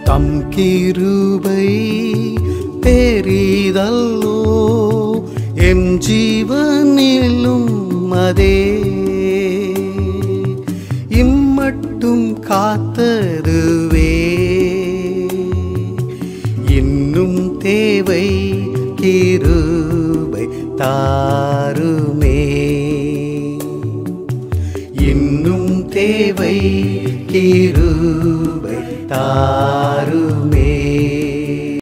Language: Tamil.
தம் கிருபை பெரிதல்லோ எம் ஜீவனிலும் அதே இம்மட்டும் காத்ததுவே இன்னும் தேவை கிருபை தாருமே இன்னும் தேவை கிருபை தாருமே